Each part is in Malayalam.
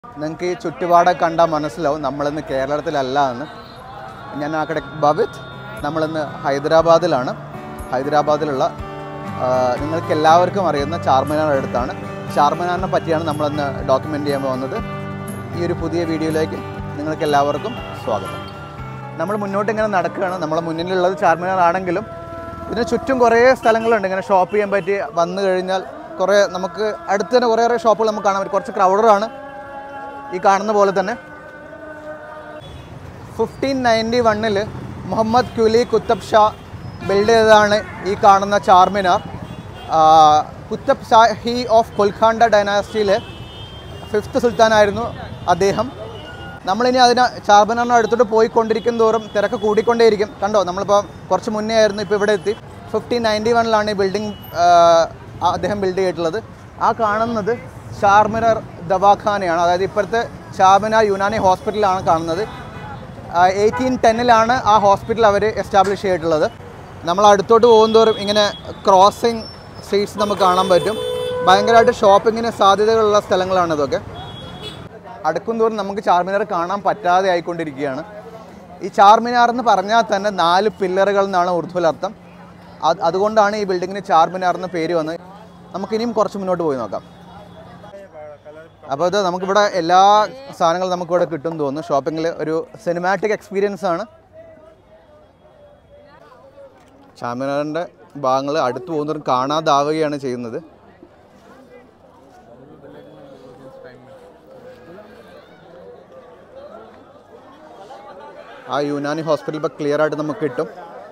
നിങ്ങൾക്ക് ഈ ചുറ്റുപാടൊക്കെ കണ്ടാൽ മനസ്സിലാവും നമ്മളിന്ന് കേരളത്തിലല്ല എന്ന് ഞാൻ ആക്കടെ ബവിത് നമ്മളിന്ന് ഹൈദരാബാദിലാണ് ഹൈദരാബാദിലുള്ള ആ, നിങ്ങൾക്ക് എല്ലാവർക്കും അറിയുന്ന ചാർമിനാർ അടുത്താണ് ചാർമിനാറിനെ പറ്റിയാണ് നമ്മളിന്ന് ഡോക്യുമെൻ്റ് ചെയ്യാൻ പോകുന്നത് ഈ ഒരു പുതിയ വീഡിയോയിലേക്ക് നിങ്ങൾക്ക് എല്ലാവർക്കും സ്വാഗതം നമ്മൾ മുന്നോട്ട് ഇങ്ങനെ നടക്കുകയാണ് നമ്മളെ മുന്നിലുള്ളത് ചാർമിനാർ ആണെങ്കിലും ഇതിന് ചുറ്റും കുറേ സ്ഥലങ്ങളുണ്ട് ഇങ്ങനെ ഷോപ്പ് ചെയ്യാൻ പറ്റി വന്നു കഴിഞ്ഞാൽ കുറേ നമുക്ക് അടുത്ത് തന്നെ കുറേ കുറേ ഷോപ്പുകൾ നമുക്ക് കാണാൻ പറ്റും കുറച്ച് ക്രൗഡറാണ് ഈ കാണുന്ന പോലെ തന്നെ ഫിഫ്റ്റീൻ നയൻറ്റി വണ്ണിൽ മുഹമ്മദ് കുലി കുത്തബ് ഷാ ബിൽഡ് ചെയ്തതാണ് ഈ കാണുന്ന ചാർമിനാർ ആ, കുത്തബ് ഷാഹി ഓഫ് കൊൽഖാണ്ട ഡൈനാസ്റ്റിയിലെ ഫിഫ്ത്ത് സുൽത്താനായിരുന്നു അദ്ദേഹം നമ്മളിനി അതിന് ചാർമിനാറിന് അടുത്തോട്ട് പോയിക്കൊണ്ടിരിക്കും തോറും തിരക്ക് കൂടിക്കൊണ്ടേയിരിക്കും കണ്ടോ നമ്മളിപ്പോൾ കുറച്ച് മുന്നേ ആയിരുന്നു ഇപ്പോൾ ഇവിടെ എത്തി ഫിഫ്റ്റീൻ നയൻറ്റി വണ്ണിലാണ് ഈ ബിൽഡിംഗ് അദ്ദേഹം ബിൽഡ് ചെയ്തിട്ടുള്ളത് ആ കാണുന്നത് ചാർമിനാർ ദവാഖാനയാണ് അതായത് ഇപ്പോഴത്തെ ചാർമിനാർ യുനാനി ഹോസ്പിറ്റലാണ് കാണുന്നത് എയ്റ്റീൻ ടെന്നിലാണ് ആ ഹോസ്പിറ്റൽ അവർ എസ്റ്റാബ്ലിഷ് ചെയ്തിട്ടുള്ളത് നമ്മൾ അടുത്തോട്ട് പോകുന്തോറും ഇങ്ങനെ ക്രോസിങ് സ്ട്രീറ്റ്സ് നമുക്ക് കാണാൻ പറ്റും ഭയങ്കരമായിട്ട് ഷോപ്പിങ്ങിന് സാധ്യതകളുള്ള സ്ഥലങ്ങളാണ് ഇതൊക്കെ അടുക്കും തോറും നമുക്ക് ചാർമിനാർ കാണാൻ പറ്റാതെ ആയിക്കൊണ്ടിരിക്കുകയാണ് ഈ ചാർമിനാർ എന്ന് പറഞ്ഞാൽ തന്നെ നാല് പില്ലറുകൾ എന്നാണ് ഉറുദുവിൽ അർത്ഥം അത് അതുകൊണ്ടാണ് ഈ ബിൽഡിങ്ങിന് ചാർമിനാർ എന്ന പേര് വന്നത് നമുക്ക് ഇനിയും കുറച്ച് മുന്നോട്ട് പോയി നോക്കാം അപ്പോൾ ഇത് നമുക്കിവിടെ എല്ലാ സാധനങ്ങളും നമുക്കിവിടെ കിട്ടും തോന്നുന്നു ഷോപ്പിങ്ങിൽ ഒരു സിനിമാറ്റിക് എക്സ്പീരിയൻസ് ആണ് ചാർമിനാറിൻ്റെ ഭാഗങ്ങൾ അടുത്ത് പോകുന്നവരും കാണാതാവുകയാണ് ചെയ്യുന്നത് ആ യുനാനി ഹോസ്പിറ്റൽ ഇപ്പോൾ ക്ലിയർ ആയിട്ട് നമുക്ക് കിട്ടും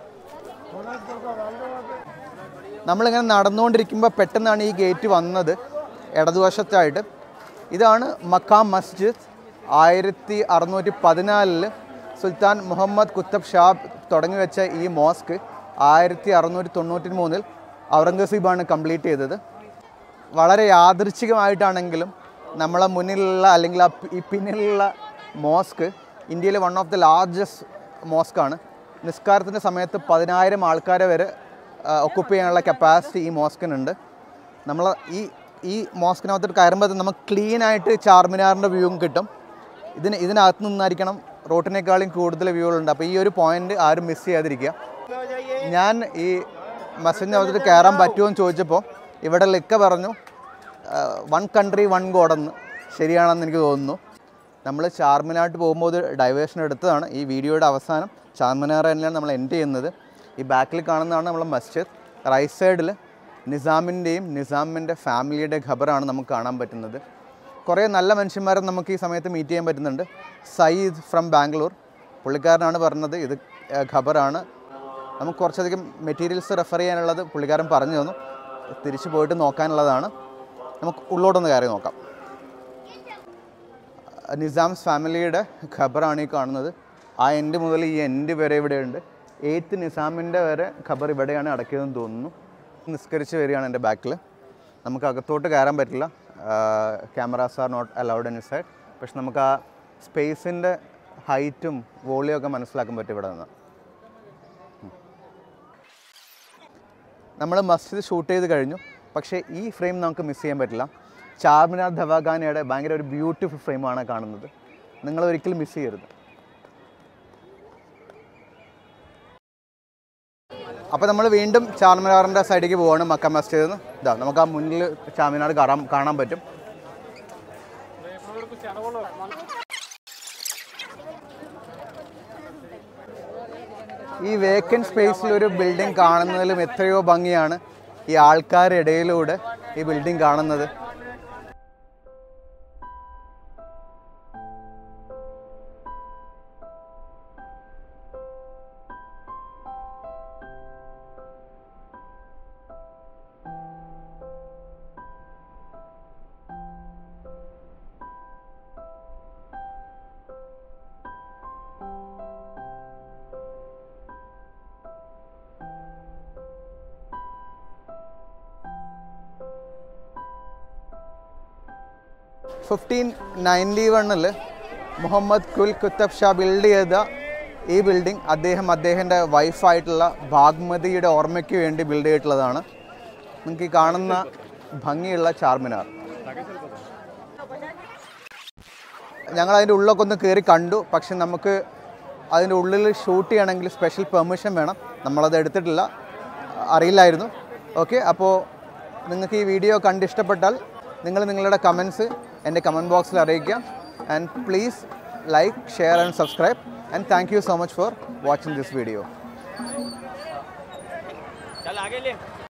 നമ്മളിങ്ങനെ നടന്നുകൊണ്ടിരിക്കുമ്പോൾ പെട്ടെന്നാണ് ഈ ഗേറ്റ് വന്നത് ഇടതുവശത്തായിട്ട് ഇതാണ് മക്കാം മസ്ജിദ് ആയിരത്തി അറുന്നൂറ്റി പതിനാലിൽ സുൽത്താൻ മുഹമ്മദ് കുത്തബ് ഷാ തുടങ്ങി വെച്ച ഈ മോസ്ക് ആയിരത്തി അറുന്നൂറ്റി തൊണ്ണൂറ്റി മൂന്നിൽ ഔറംഗസീബാണ് കംപ്ലീറ്റ് ചെയ്തത് വളരെ യാദൃച്ഛികമായിട്ടാണെങ്കിലും നമ്മളെ മുന്നിലുള്ള അല്ലെങ്കിൽ ആ പി- ഈ പിന്നിലുള്ള മോസ്ക് ഇന്ത്യയിലെ വൺ ഓഫ് ദി ലാർജസ്റ്റ് മോസ്കാണ് നിസ്കാരത്തിൻ്റെ സമയത്ത് പതിനായിരം ആൾക്കാരെ വരെ ഒക്കുപ്പ് ചെയ്യാനുള്ള കപ്പാസിറ്റി ഈ മോസ്കിനുണ്ട് നമ്മൾ ഈ ഈ മോസ്കിനകത്തോട്ട് കയറുമ്പോൾ നമുക്ക് ക്ലീൻ ആയിട്ട് ചാർമിനാറിൻ്റെ വ്യൂവും കിട്ടും ഇതിന് ഇതിനകത്ത് നിന്നായിരിക്കണം റോട്ടിനേക്കാളും കൂടുതൽ വ്യൂകളുണ്ട് അപ്പോൾ ഈ ഒരു പോയിന്റ് ആരും മിസ് ചെയ്യാതിരിക്കുക ഞാൻ ഈ മസ്ജിദിനകത്തോട്ട് കയറാൻ പറ്റുമോ എന്ന് ചോദിച്ചപ്പോൾ ഇവിടെ ലിക്ക പറഞ്ഞു വൺ കൺട്രി വൺ ഗോഡെന്ന് ശരിയാണെന്ന് എനിക്ക് തോന്നുന്നു നമ്മൾ ചാർമിനാട്ട് പോകുമ്പോൾ ഒരു ഡൈവേഷൻ എടുത്തതാണ് ഈ വീഡിയോയുടെ അവസാനം ചാർമിനാർ തന്നെയാണ് നമ്മൾ എൻഡ് ചെയ്യുന്നത് ഈ ബാക്കിൽ കാണുന്നതാണ് നമ്മളെ മസ്ജിദ് റൈറ്റ് സൈഡിൽ നിസാമിൻ്റെയും നിസാമിൻ്റെ ഫാമിലിയുടെ ഖബറാണ് നമുക്ക് കാണാൻ പറ്റുന്നത് കുറേ നല്ല മനുഷ്യന്മാരെ നമുക്ക് ഈ സമയത്ത് മീറ്റ് ചെയ്യാൻ പറ്റുന്നുണ്ട് സയ്യിദ് ഫ്രം ബാംഗ്ലൂർ പുള്ളിക്കാരനാണ് പറഞ്ഞത് ഇത് ഏഹ്, ഖബറാണ് നമുക്ക് കുറച്ചധികം മെറ്റീരിയൽസ് റെഫർ ചെയ്യാനുള്ളത് പുള്ളിക്കാരൻ പറഞ്ഞു തന്നു തിരിച്ചു പോയിട്ട് നോക്കാനുള്ളതാണ് നമുക്ക് ഉള്ളോട്ടൊന്ന് കയറി നോക്കാം നിസാംസ് ഫാമിലിയുടെ ഖബറാണ് ഈ കാണുന്നത് ആ എൻഡ് മുതൽ ഈ എൻഡ് വരെ ഇവിടെയുണ്ട് എയ്ത്ത് നിസാമിൻ്റെ വരെ ഖബർ ഇവിടെയാണ് അടക്കിയതെന്ന് തോന്നുന്നു നിസ്കരിച്ച് വരികയാണ് എൻ്റെ ബാക്കിൽ നമുക്ക് അകത്തോട്ട് കയറാൻ പറ്റില്ല cameras are not allowed inside പക്ഷെ നമുക്ക് ആ സ്പേസിൻ്റെ ഹൈറ്റും വോളിയും ഒക്കെ മനസ്സിലാക്കാൻ പറ്റും ഇവിടെ നിന്ന് നമ്മൾ മസ്ജിദ് ഷൂട്ട് ചെയ്ത് കഴിഞ്ഞു പക്ഷേ ഈ ഫ്രെയിം നമുക്ക് മിസ് ചെയ്യാൻ പറ്റില്ല ചാർമിനാർ ധവാഖാനയുടെ ഭയങ്കര ഒരു ബ്യൂട്ടിഫുൾ ഫ്രെയിമാണ് കാണുന്നത് നിങ്ങൾ ഒരിക്കലും മിസ് ചെയ്യരുത് അപ്പോൾ നമ്മൾ വീണ്ടും ചാർമിനാറിൻ്റെ സൈഡിലേക്ക് പോവാണ് മക്ക മസ്ജിദിൽ നിന്ന് ഇതാ നമുക്ക് ആ മുന്നിൽ ചാർമിനാർ കാണാൻ കാണാൻ പറ്റും ഈ വേക്കൻറ്റ് സ്പേസിൽ ഒരു ബിൽഡിംഗ് കാണുന്നതിലും എത്രയോ ഭംഗിയാണ് ഈ ആൾക്കാരുടെ ഇടയിലൂടെ ഈ ബിൽഡിംഗ് കാണുന്നത് ഫിഫ്റ്റീൻ നയൻറ്റി വണ്ണിൽ മുഹമ്മദ് കുൽ കുത്തബ് ഷാ ബിൽഡ് ചെയ്ത ഈ ബിൽഡിംഗ് അദ്ദേഹം അദ്ദേഹത്തിൻ്റെ വൈഫായിട്ടുള്ള ഭാഗ്മതിയുടെ ഓർമ്മയ്ക്ക് വേണ്ടി ബിൽഡ് ചെയ്തിട്ടുള്ളതാണ് നിങ്ങൾക്ക് ഈ കാണുന്ന ഭംഗിയുള്ള ചാർമിനാർ ഞങ്ങൾ അതിൻ്റെ ഉള്ളിലൊക്കെ ഒന്ന് കയറി കണ്ടു പക്ഷെ നമുക്ക് അതിൻ്റെ ഉള്ളിൽ ഷൂട്ട് ചെയ്യണമെങ്കിൽ സ്പെഷ്യൽ പെർമിഷൻ വേണം നമ്മളത് എടുത്തിട്ടില്ല അറിയില്ലായിരുന്നു ഓക്കെ അപ്പോൾ നിങ്ങൾക്ക് ഈ വീഡിയോ കണ്ട് ഇഷ്ടപ്പെട്ടാൽ നിങ്ങൾ നിങ്ങളുടെ കമൻസ് എൻ്റെ കമൻറ്റ് ബോക്സിൽ അറിയിക്കുക and please like share and subscribe and thank you so much for watching this video चल आगे ले